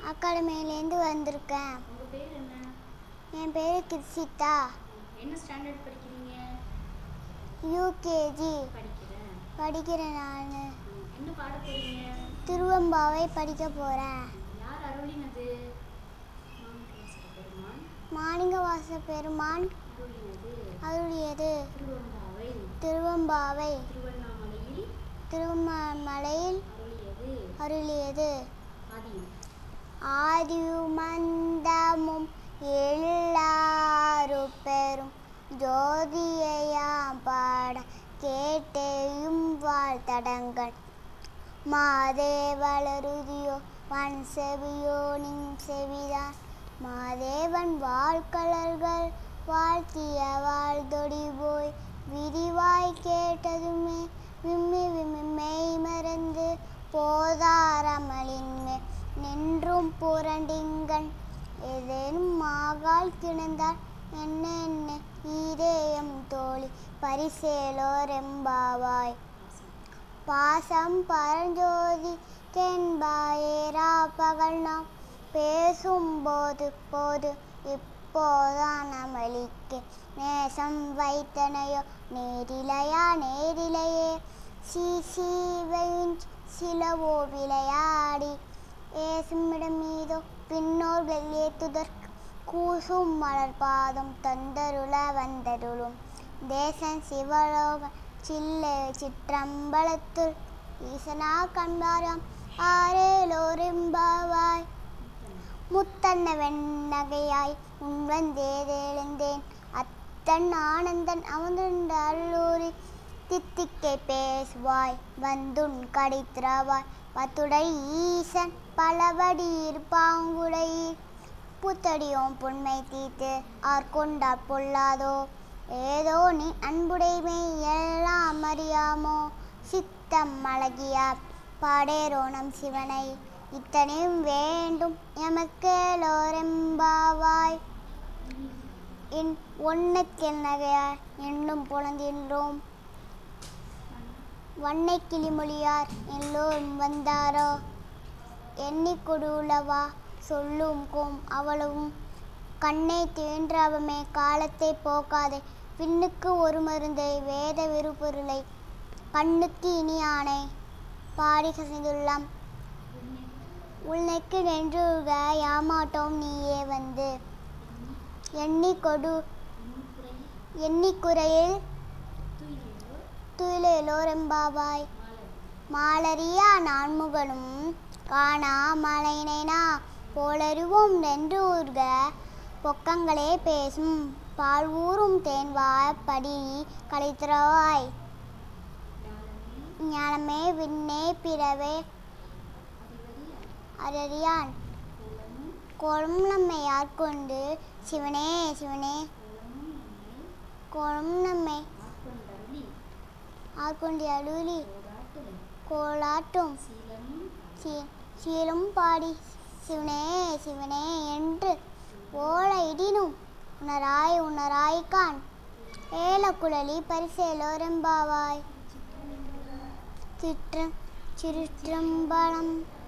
அகாடமியிலேருந்து வந்திருக்கேன் உங்கள் பேர் என்ன என் பேர் கிருஷிதா என்ன ஸ்டாண்டர்ட் படிக்கிறீங்க யூகேஜி படிக்கிறேன் படிக்கிறேன் நான் ம், என்ன பாட போறீங்க திருவம்பாவை படிக்க போகிறேன் யார் அருளினது மாணிக்கவாசக பெருமான் மாணிக்கவாச பெருமான் அருளினது அருளியது திருவம்பாவை திருவம்பாவை திருவண்ணாமலையில் திருவண்ணாமலையில் அருளியது அருளியது ஆதியம் ஆதியுமந்தமும் எல்லாரு பெரும் ஜோதியையாம் பாட கேட்டேயும் வாழ்த்தடங்கள் மாதேவளருதியோ வன் செவியோ நின் செவிதான் மாதேவன் வாழ்கலர்கள் வாழ்த்திய வாழ்தொடி போய் விரிவாய் கேட்டதுமே விம்மி விம்மி மெய் மறந்து போதாரமலின் மேல் நின்றும் புரண்டிங்கன் ஏதேனும் மாகால் கிணந்தால் என்ன என்ன ஈரேயம் தோழி பரிசேலோர் எம்பாவாய் பாசம் பரஞ்சோதி தென்பாயேரா பகல் நாம் பேசும்போது போது இப்போதான் அமளிக்கு நேசம் வைத்தனையோ நேரிலையா நேரிலையே சீ சீவையின் சிலவோ விளையாடி ஏசுமிடம் மீதோ பின்னோர்கள் ஏத்துதற்கு கூசும் மலர் பாதம் தந்தருள வந்தருளும் தேசன் சிவலோக சில்லை சிற்றம்பலத்துள் ஈசனா கண்பாராம் ஆரேலோரெம்பாவாய் முத்தன்ன வெண்ணகையாய் உன் வந்தேதெழுந்தேன் அத்தன் ஆனந்தன் அமர்ந்துண்ட அல்லூரி தித்திக்கை பேசுவாய் வந்துன் கடித்திரவாய் பத்துடை ஈசன் பலவடி இருப்பாங்குடையீர் புத்தடியோம் புண்மை தீத்து ஆர்கொண்டாற் பொல்லாதோ ஏதோ நீ அன்புடைமை எல்லாம் அறியாமோ சித்தம் அழகியார் பாடேரோணம் சிவனை இத்தனையும் வேண்டும் எமக்கேலோரெம்பாவாய் என் ஒன்னத்தில் நகையார் என்னும் புலந்தின்றோம் வண்ணை கிளிமொழியார் எல்லோரும் வந்தாரோ எண்ணிக் கொடுலவா சொல்லும் கோம் அவளவும் கண்ணை தேன்றவமே காலத்தை போக்காதே விண்ணுக்கு ஒரு மருந்தை வேத விருப்பொருளை கண்ணுக்கு இனியானை பாடி கசிந்துள்ளம் உன்னைக்கு நின்றுக யாமாட்டோம் நீயே வந்து எண்ணி கொடு எண்ணிக்குறையில் துயிலோரெம்பாவாய் மாலரியா நான்முகனும் காணா மலையினா போலருவோம் நின்று ஊர்க பொக்கங்களே பேசும் பால் ஊறும் தேன்வாய் படி கலைத்திரவாய் ஞானமே விண்ணே பிறவே அரறியான் கோலம் நம்மை யார்கொண்டு சிவனே சிவனே கோலம் நம்மை ஆட்கொண்டு அழுலி கோலாட்டும் சீ- சீலும் பாடி சிவனே சிவனே என்று ஓல இடினும் உணராய் உணராய்கான் ஏலக்குழலி பரிசேலோரெம்பாவாய் சிற்ற சிறுற்றம்பலம்